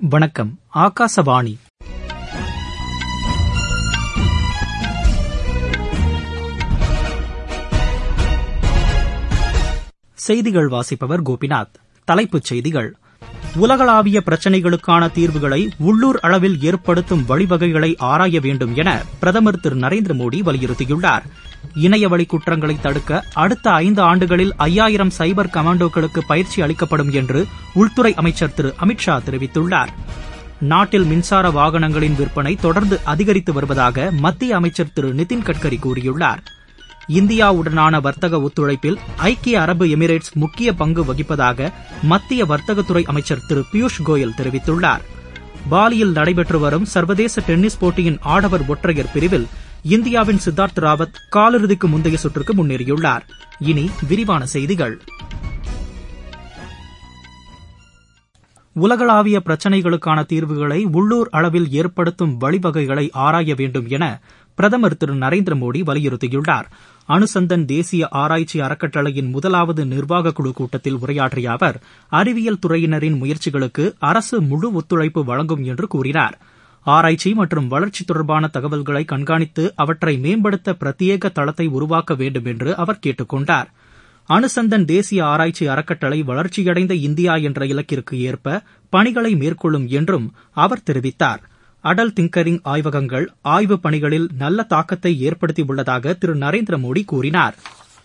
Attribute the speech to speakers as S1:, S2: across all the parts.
S1: வணக்கம் ஆகாசவாணி செய்திகள் வாசிப்பவர் கோபிநாத் தலைப்புச் செய்திகள் உலகளாவிய பிரச்சினைகளுக்கான தீர்வுகளை உள்ளூர் அளவில் ஏற்படுத்தும் வழிவகைகளை ஆராய வேண்டும் என பிரதமர் திரு நரேந்திர மோடி வலியுறுத்தியுள்ளார் இணையவழி குற்றங்களை தடுக்க அடுத்த ஐந்து ஆண்டுகளில் ஐயாயிரம் சைபர் கமாண்டோக்களுக்கு பயிற்சி அளிக்கப்படும் என்று உள்துறை அமைச்சர் திரு அமித்ஷா தெரிவித்துள்ளார் நாட்டில் மின்சார வாகனங்களின் விற்பனை தொடர்ந்து அதிகரித்து வருவதாக மத்திய அமைச்சர் திரு நிதின் கட்கரி கூறியுள்ளார் இந்தியாவுடனான வர்த்தக ஒத்துழைப்பில் ஐக்கிய அரபு எமிரேட்ஸ் முக்கிய பங்கு வகிப்பதாக மத்திய வர்த்தகத்துறை அமைச்சர் திரு பியூஷ் கோயல் தெரிவித்துள்ளார் பாலியில் நடைபெற்று வரும் சர்வதேச டென்னிஸ் போட்டியின் ஆடவர் ஒற்றையர் பிரிவில் இந்தியாவின் சித்தார்த் ராவத் காலிறுதிக்கு முந்தைய சுற்றுக்கு முன்னேறியுள்ளார் இனி விரிவான செய்திகள் உலகளாவிய பிரச்சினைகளுக்கான தீர்வுகளை உள்ளூர் அளவில் ஏற்படுத்தும் வழிவகைகளை ஆராய வேண்டும் என பிரதமர் திரு நரேந்திர மோடி வலியுறுத்தியுள்ளார் அனுசந்தன் தேசிய ஆராய்ச்சி அறக்கட்டளையின் முதலாவது நிர்வாக குழு கூட்டத்தில் உரையாற்றிய அவர் அறிவியல் துறையினரின் முயற்சிகளுக்கு அரசு முழு ஒத்துழைப்பு வழங்கும் என்று கூறினார் ஆராய்ச்சி மற்றும் வளர்ச்சி தொடர்பான தகவல்களை கண்காணித்து அவற்றை மேம்படுத்த பிரத்யேக தளத்தை உருவாக்க வேண்டும் என்று அவர் கேட்டுக் கொண்டார் அனுசந்தன் தேசிய ஆராய்ச்சி அறக்கட்டளை வளர்ச்சியடைந்த இந்தியா என்ற இலக்கிற்கு ஏற்ப பணிகளை மேற்கொள்ளும் என்றும் அவர் தெரிவித்தார் அடல் திங்கரிங் ஆய்வகங்கள் ஆய்வுப் பணிகளில் நல்ல தாக்கத்தை ஏற்படுத்தியுள்ளதாக திரு நரேந்திர மோடி கூறினார்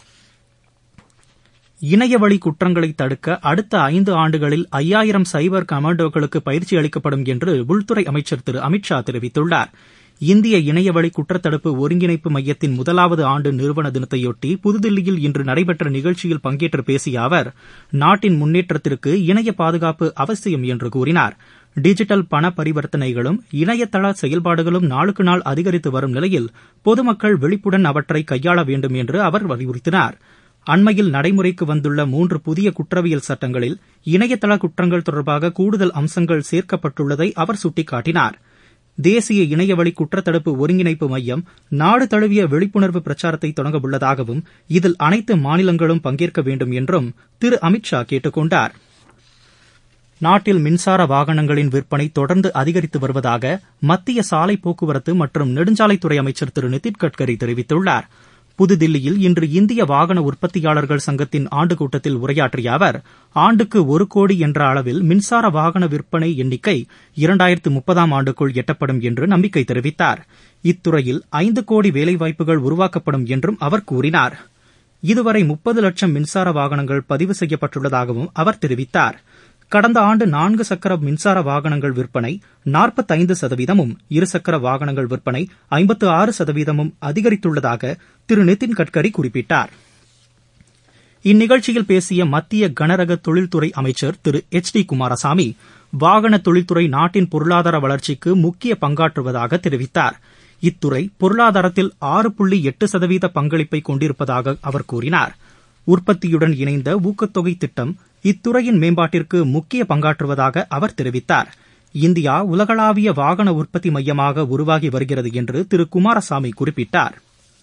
S1: இணையவழி குற்றங்களை தடுக்க அடுத்த ஐந்து ஆண்டுகளில் ஐயாயிரம் சைபர் கமாண்டோக்களுக்கு பயிற்சி அளிக்கப்படும் என்று உள்துறை அமைச்சர் திரு அமித்ஷா தெரிவித்துள்ளார் இந்திய இணையவழி குற்றத்தடுப்பு ஒருங்கிணைப்பு மையத்தின் முதலாவது ஆண்டு நிறுவன தினத்தையொட்டி புதுதில்லியில் இன்று நடைபெற்ற நிகழ்ச்சியில் பங்கேற்று பேசிய அவர் நாட்டின் முன்னேற்றத்திற்கு இணைய பாதுகாப்பு அவசியம் என்று கூறினார் டிஜிட்டல் பண பரிவர்த்தனைகளும் இணையதள செயல்பாடுகளும் நாளுக்கு நாள் அதிகரித்து வரும் நிலையில் பொதுமக்கள் விழிப்புடன் அவற்றை கையாள வேண்டும் என்று அவர் வலியுறுத்தினார் அண்மையில் நடைமுறைக்கு வந்துள்ள மூன்று புதிய குற்றவியல் சட்டங்களில் இணையதள குற்றங்கள் தொடர்பாக கூடுதல் அம்சங்கள் சேர்க்கப்பட்டுள்ளதை அவர் சுட்டிக்காட்டினார் தேசிய இணையவழி குற்றத்தடுப்பு ஒருங்கிணைப்பு மையம் நாடு தழுவிய விழிப்புணர்வு பிரச்சாரத்தை தொடங்க உள்ளதாகவும் இதில் அனைத்து மாநிலங்களும் பங்கேற்க வேண்டும் என்றும் திரு அமித்ஷா கேட்டுக் கொண்டார் நாட்டில் மின்சார வாகனங்களின் விற்பனை தொடர்ந்து அதிகரித்து வருவதாக மத்திய சாலை போக்குவரத்து மற்றும் நெடுஞ்சாலைத்துறை அமைச்சர் திரு நிதின் கட்கரி தெரிவித்துள்ளார் புதுதில்லியில் இன்று இந்திய வாகன உற்பத்தியாளர்கள் சங்கத்தின் ஆண்டு கூட்டத்தில் உரையாற்றிய அவர் ஆண்டுக்கு ஒரு கோடி என்ற அளவில் மின்சார வாகன விற்பனை எண்ணிக்கை இரண்டாயிரத்து முப்பதாம் ஆண்டுக்குள் எட்டப்படும் என்று நம்பிக்கை தெரிவித்தார் இத்துறையில் ஐந்து கோடி வேலைவாய்ப்புகள் உருவாக்கப்படும் என்றும் அவர் கூறினார் இதுவரை முப்பது லட்சம் மின்சார வாகனங்கள் பதிவு செய்யப்பட்டுள்ளதாகவும் அவர் தெரிவித்தார் கடந்த ஆண்டு நான்கு சக்கர மின்சார வாகனங்கள் விற்பனை நாற்பத்தைந்து சதவீதமும் இருசக்கர வாகனங்கள் விற்பனை ஐம்பத்து ஆறு சதவீதமும் அதிகரித்துள்ளதாக திரு நிதின் கட்கரி குறிப்பிட்டார் இந்நிகழ்ச்சியில் பேசிய மத்திய கனரக தொழில்துறை அமைச்சர் திரு எச் டி குமாரசாமி வாகன தொழில்துறை நாட்டின் பொருளாதார வளர்ச்சிக்கு முக்கிய பங்காற்றுவதாக தெரிவித்தார் இத்துறை பொருளாதாரத்தில் ஆறு புள்ளி எட்டு சதவீத பங்களிப்பை கொண்டிருப்பதாக அவர் கூறினார் உற்பத்தியுடன் இணைந்த ஊக்கத்தொகை திட்டம் இத்துறையின் மேம்பாட்டிற்கு முக்கிய பங்காற்றுவதாக அவர் தெரிவித்தார் இந்தியா உலகளாவிய வாகன உற்பத்தி மையமாக உருவாகி வருகிறது என்று திரு குமாரசாமி குறிப்பிட்டார்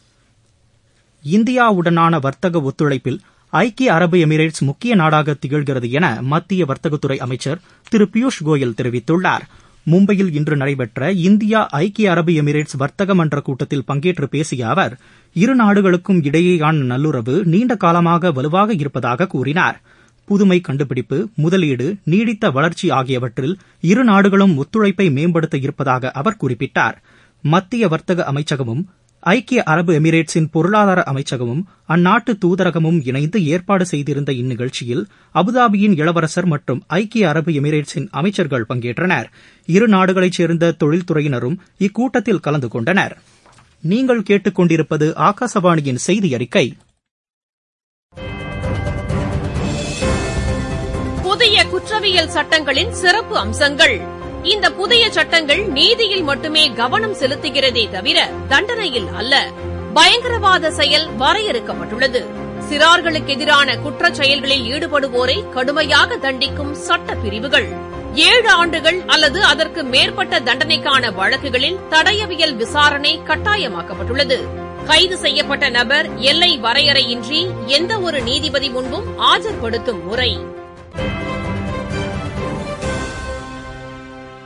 S1: இந்தியாவுடனான வர்த்தக ஒத்துழைப்பில் ஐக்கிய அரபு எமிரேட்ஸ் முக்கிய நாடாக திகழ்கிறது என மத்திய வர்த்தகத்துறை அமைச்சர் திரு பியூஷ் கோயல் தெரிவித்துள்ளார் மும்பையில் இன்று நடைபெற்ற இந்தியா ஐக்கிய அரபு எமிரேட்ஸ் வர்த்தக மன்ற கூட்டத்தில் பங்கேற்று பேசிய அவர் இரு நாடுகளுக்கும் இடையேயான நல்லுறவு நீண்ட காலமாக வலுவாக இருப்பதாக கூறினார் புதுமை கண்டுபிடிப்பு முதலீடு நீடித்த வளர்ச்சி ஆகியவற்றில் இரு நாடுகளும் ஒத்துழைப்பை மேம்படுத்த இருப்பதாக அவர் குறிப்பிட்டார் மத்திய வர்த்தக அமைச்சகமும் ஐக்கிய அரபு எமிரேட்ஸின் பொருளாதார அமைச்சகமும் அந்நாட்டு தூதரகமும் இணைந்து ஏற்பாடு செய்திருந்த இந்நிகழ்ச்சியில் அபுதாபியின் இளவரசர் மற்றும் ஐக்கிய அரபு எமிரேட்ஸின் அமைச்சர்கள் பங்கேற்றனர் இரு நாடுகளைச் சேர்ந்த தொழில்துறையினரும் இக்கூட்டத்தில் கலந்து கொண்டனர் நீங்கள் கேட்டுக்கொண்டிருப்பது ஆகாசவாணியின் செய்தி அறிக்கை
S2: புதிய குற்றவியல் சட்டங்களின் சிறப்பு அம்சங்கள் இந்த புதிய சட்டங்கள் நீதியில் மட்டுமே கவனம் செலுத்துகிறதே தவிர தண்டனையில் அல்ல பயங்கரவாத செயல் வரையறுக்கப்பட்டுள்ளது சிறார்களுக்கு எதிரான குற்றச் செயல்களில் ஈடுபடுவோரை கடுமையாக தண்டிக்கும் சட்ட பிரிவுகள் ஏழு ஆண்டுகள் அல்லது அதற்கு மேற்பட்ட தண்டனைக்கான வழக்குகளில் தடயவியல் விசாரணை கட்டாயமாக்கப்பட்டுள்ளது கைது செய்யப்பட்ட நபர் எல்லை வரையறையின்றி எந்த ஒரு நீதிபதி முன்பும் ஆஜர்படுத்தும் முறை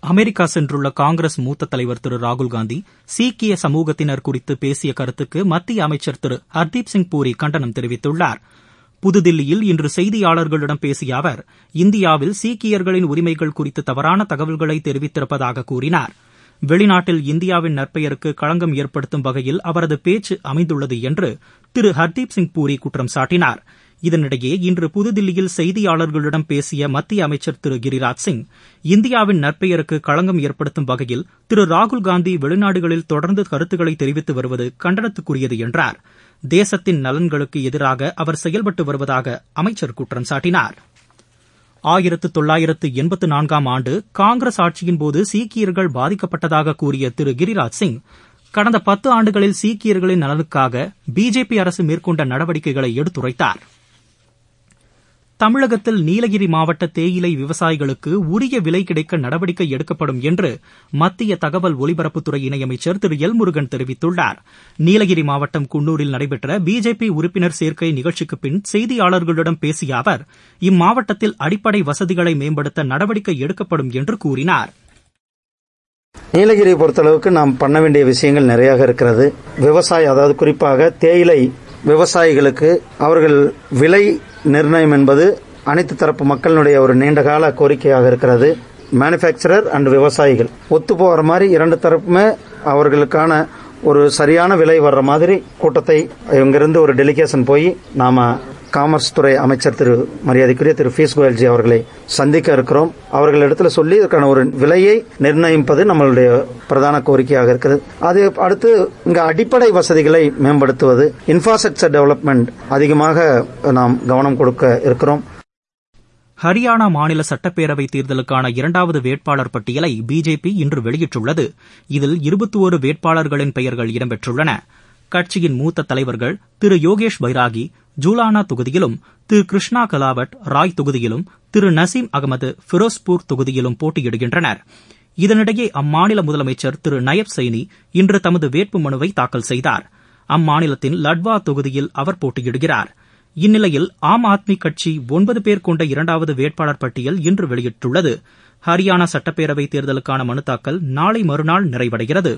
S1: அமெரிக்கா சென்றுள்ள காங்கிரஸ் மூத்த தலைவர் திரு ராகுல்காந்தி சீக்கிய சமூகத்தினர் குறித்து பேசிய கருத்துக்கு மத்திய அமைச்சர் திரு ஹர்தீப் சிங் பூரி கண்டனம் தெரிவித்துள்ளார் புதுதில்லியில் இன்று செய்தியாளர்களிடம் பேசிய அவர் இந்தியாவில் சீக்கியர்களின் உரிமைகள் குறித்து தவறான தகவல்களை தெரிவித்திருப்பதாக கூறினார் வெளிநாட்டில் இந்தியாவின் நற்பெயருக்கு களங்கம் ஏற்படுத்தும் வகையில் அவரது பேச்சு அமைந்துள்ளது என்று திரு ஹர்தீப் சிங் பூரி குற்றம் சாட்டினார் இதனிடையே இன்று புதுதில்லியில் செய்தியாளர்களிடம் பேசிய மத்திய அமைச்சர் திரு கிரிராஜ் சிங் இந்தியாவின் நற்பெயருக்கு களங்கம் ஏற்படுத்தும் வகையில் திரு ராகுல்காந்தி வெளிநாடுகளில் தொடர்ந்து கருத்துக்களை தெரிவித்து வருவது கண்டனத்துக்குரியது என்றார் தேசத்தின் நலன்களுக்கு எதிராக அவர் செயல்பட்டு வருவதாக அமைச்சர் குற்றம் சாட்டினார் ஆயிரத்து தொள்ளாயிரத்து எண்பத்து நான்காம் ஆண்டு காங்கிரஸ் ஆட்சியின்போது சீக்கியர்கள் பாதிக்கப்பட்டதாக கூறிய திரு கிரிராஜ் சிங் கடந்த பத்து ஆண்டுகளில் சீக்கியர்களின் நலனுக்காக பிஜேபி அரசு மேற்கொண்ட நடவடிக்கைகளை எடுத்துரைத்தார் தமிழகத்தில் நீலகிரி மாவட்ட தேயிலை விவசாயிகளுக்கு உரிய விலை கிடைக்க நடவடிக்கை எடுக்கப்படும் என்று மத்திய தகவல் ஒலிபரப்புத்துறை இணையமைச்சர் திரு எல் முருகன் தெரிவித்துள்ளார் நீலகிரி மாவட்டம் குன்னூரில் நடைபெற்ற பிஜேபி உறுப்பினர் சேர்க்கை நிகழ்ச்சிக்கு பின் செய்தியாளர்களிடம் பேசிய அவர் இம்மாவட்டத்தில் அடிப்படை வசதிகளை மேம்படுத்த நடவடிக்கை எடுக்கப்படும் என்று கூறினார்
S3: நீலகிரியை பொறுத்தளவுக்கு நாம் பண்ண வேண்டிய விஷயங்கள் நிறைய இருக்கிறது விவசாய அதாவது குறிப்பாக தேயிலை விவசாயிகளுக்கு அவர்கள் விலை நிர்ணயம் என்பது அனைத்து தரப்பு மக்களினுடைய ஒரு நீண்டகால கோரிக்கையாக இருக்கிறது மேனுஃபேக்சரர் அண்ட் விவசாயிகள் ஒத்து போகிற மாதிரி இரண்டு தரப்புமே அவர்களுக்கான ஒரு சரியான விலை வர்ற மாதிரி கூட்டத்தை இங்கிருந்து ஒரு டெலிகேஷன் போய் நாம காமர்ஸ் துறை அமைச்சர் திரு மரியாதைக்குரிய திரு பீஸ் கோயல்ஜி அவர்களை சந்திக்க இருக்கிறோம் அவர்களிடத்தில் சொல்லி இதற்கான ஒரு விலையை நிர்ணயிப்பது நம்மளுடைய பிரதான கோரிக்கையாக இருக்கிறது அது அடுத்து இங்க அடிப்படை வசதிகளை மேம்படுத்துவது இன்ஃப்ராஸ்ட்ரக்சர் டெவலப்மெண்ட் அதிகமாக நாம் கவனம் கொடுக்க இருக்கிறோம்
S1: ஹரியானா மாநில சட்டப்பேரவை தேர்தலுக்கான இரண்டாவது வேட்பாளர் பட்டியலை பிஜேபி இன்று வெளியிட்டுள்ளது இதில் இருபத்தி ஒரு வேட்பாளர்களின் பெயர்கள் இடம்பெற்றுள்ளன கட்சியின் மூத்த தலைவர்கள் திரு யோகேஷ் பைராகி ஜூலானா தொகுதியிலும் திரு கிருஷ்ணா கலாவட் ராய் தொகுதியிலும் திரு நசீம் அகமது ஃபிரோஸ்பூர் தொகுதியிலும் போட்டியிடுகின்றனர் இதனிடையே அம்மாநில முதலமைச்சர் திரு நயப் சைனி இன்று தமது வேட்பு மனுவை தாக்கல் செய்தார் அம்மாநிலத்தின் லட்வா தொகுதியில் அவர் போட்டியிடுகிறார் இந்நிலையில் ஆம் ஆத்மி கட்சி ஒன்பது பேர் கொண்ட இரண்டாவது வேட்பாளர் பட்டியல் இன்று வெளியிட்டுள்ளது ஹரியானா சட்டப்பேரவை தேர்தலுக்கான மனு தாக்கல் நாளை மறுநாள் நிறைவடைகிறது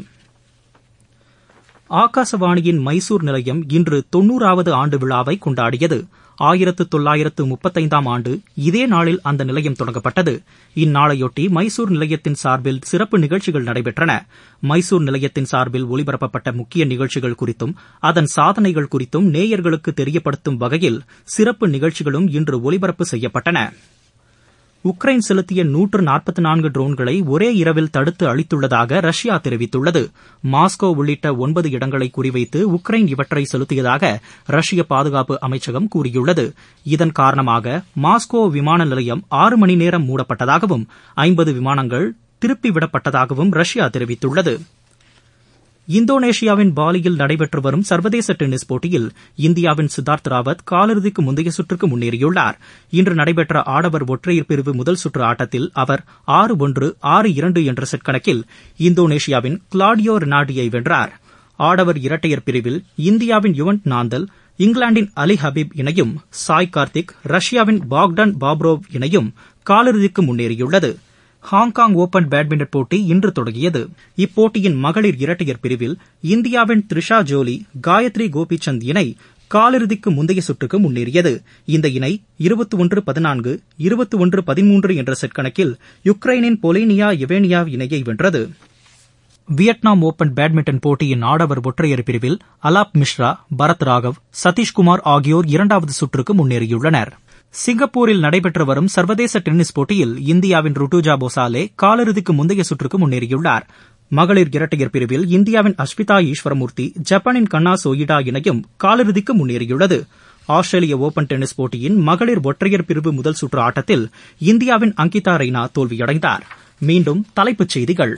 S1: ஆகாசவாணியின் மைசூர் நிலையம் இன்று தொன்னூறாவது ஆண்டு விழாவை கொண்டாடியது ஆயிரத்து தொள்ளாயிரத்து முப்பத்தைந்தாம் ஆண்டு இதே நாளில் அந்த நிலையம் தொடங்கப்பட்டது இந்நாளையொட்டி மைசூர் நிலையத்தின் சார்பில் சிறப்பு நிகழ்ச்சிகள் நடைபெற்றன மைசூர் நிலையத்தின் சார்பில் ஒலிபரப்பப்பட்ட முக்கிய நிகழ்ச்சிகள் குறித்தும் அதன் சாதனைகள் குறித்தும் நேயர்களுக்கு தெரியப்படுத்தும் வகையில் சிறப்பு நிகழ்ச்சிகளும் இன்று ஒலிபரப்பு செய்யப்பட்டன உக்ரைன் செலுத்திய நூற்று நாற்பத்தி நான்கு ட்ரோன்களை ஒரே இரவில் தடுத்து அளித்துள்ளதாக ரஷ்யா தெரிவித்துள்ளது மாஸ்கோ உள்ளிட்ட ஒன்பது இடங்களை குறிவைத்து உக்ரைன் இவற்றை செலுத்தியதாக ரஷ்ய பாதுகாப்பு அமைச்சகம் கூறியுள்ளது இதன் காரணமாக மாஸ்கோ விமான நிலையம் ஆறு மணி நேரம் மூடப்பட்டதாகவும் ஐம்பது விமானங்கள் திருப்பிவிடப்பட்டதாகவும் ரஷ்யா தெரிவித்துள்ளது இந்தோனேஷியாவின் பாலியில் நடைபெற்று வரும் சர்வதேச டென்னிஸ் போட்டியில் இந்தியாவின் சித்தார்த் ராவத் காலிறுதிக்கு முந்தைய சுற்றுக்கு முன்னேறியுள்ளார் இன்று நடைபெற்ற ஆடவர் ஒற்றையர் பிரிவு முதல் சுற்று ஆட்டத்தில் அவர் ஆறு ஒன்று ஆறு இரண்டு என்ற செட் கணக்கில் இந்தோனேஷியாவின் கிளாடியோ ரெனாடியை வென்றார் ஆடவர் இரட்டையர் பிரிவில் இந்தியாவின் யுவன் நாந்தல் இங்கிலாந்தின் அலி ஹபீப் இணையும் சாய் கார்த்திக் ரஷ்யாவின் பாக்டன் பாப்ரோவ் இணையும் காலிறுதிக்கு முன்னேறியுள்ளது ஹாங்காங் ஓபன் பேட்மிண்டன் போட்டி இன்று தொடங்கியது இப்போட்டியின் மகளிர் இரட்டையர் பிரிவில் இந்தியாவின் த்ரிஷா ஜோலி காயத்ரி கோபிசந்த் இணை காலிறுதிக்கு முந்தைய சுற்றுக்கு முன்னேறியது இந்த இணை இருபத்தி ஒன்று பதினான்கு இருபத்தி ஒன்று பதிமூன்று என்ற செட் கணக்கில் யுக்ரைனின் பொலேனியா எவேனியா இணையை வென்றது வியட்நாம் ஓபன் பேட்மிண்டன் போட்டியின் ஆடவர் ஒற்றையர் பிரிவில் அலாப் மிஸ்ரா பரத் ராகவ் சதீஷ்குமார் ஆகியோர் இரண்டாவது சுற்றுக்கு முன்னேறியுள்ளனர் சிங்கப்பூரில் நடைபெற்று வரும் சர்வதேச டென்னிஸ் போட்டியில் இந்தியாவின் ருட்டுஜா போசாலே காலிறுதிக்கு முந்தைய சுற்றுக்கு முன்னேறியுள்ளார் மகளிர் இரட்டையர் பிரிவில் இந்தியாவின் அஸ்மிதா ஈஸ்வரமூர்த்தி ஜப்பானின் கண்ணா சோயிடா இணையும் காலிறுதிக்கு முன்னேறியுள்ளது ஆஸ்திரேலிய ஓபன் டென்னிஸ் போட்டியின் மகளிர் ஒற்றையர் பிரிவு முதல் சுற்று ஆட்டத்தில் இந்தியாவின் அங்கிதா ரெய்னா தோல்வியடைந்தார் மீண்டும் தலைப்புச் செய்திகள்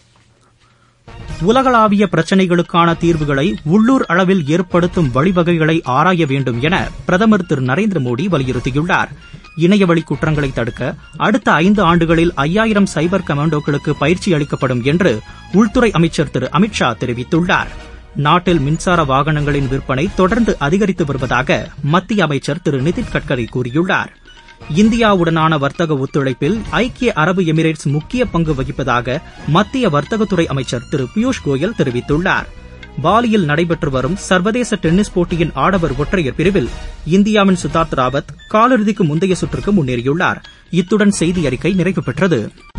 S1: உலகளாவிய பிரச்சினைகளுக்கான தீர்வுகளை உள்ளூர் அளவில் ஏற்படுத்தும் வழிவகைகளை ஆராய வேண்டும் என பிரதமர் திரு நரேந்திர மோடி வலியுறுத்தியுள்ளார் இணையவழி குற்றங்களை தடுக்க அடுத்த ஐந்து ஆண்டுகளில் ஐயாயிரம் சைபர் கமாண்டோக்களுக்கு பயிற்சி அளிக்கப்படும் என்று உள்துறை அமைச்சர் திரு அமித்ஷா தெரிவித்துள்ளார் நாட்டில் மின்சார வாகனங்களின் விற்பனை தொடர்ந்து அதிகரித்து வருவதாக மத்திய அமைச்சர் திரு நிதின் கட்கரி கூறியுள்ளார் இந்தியாவுடனான வர்த்தக ஒத்துழைப்பில் ஐக்கிய அரபு எமிரேட்ஸ் முக்கிய பங்கு வகிப்பதாக மத்திய வர்த்தகத்துறை அமைச்சர் திரு பியூஷ் கோயல் தெரிவித்துள்ளார் பாலியில் நடைபெற்று வரும் சர்வதேச டென்னிஸ் போட்டியின் ஆடவர் ஒற்றையர் பிரிவில் இந்தியாவின் சுதாத் ராவத் காலிறுதிக்கு முந்தைய சுற்றுக்கு முன்னேறியுள்ளார் இத்துடன் செய்தி அறிக்கை நிறைவு பெற்றது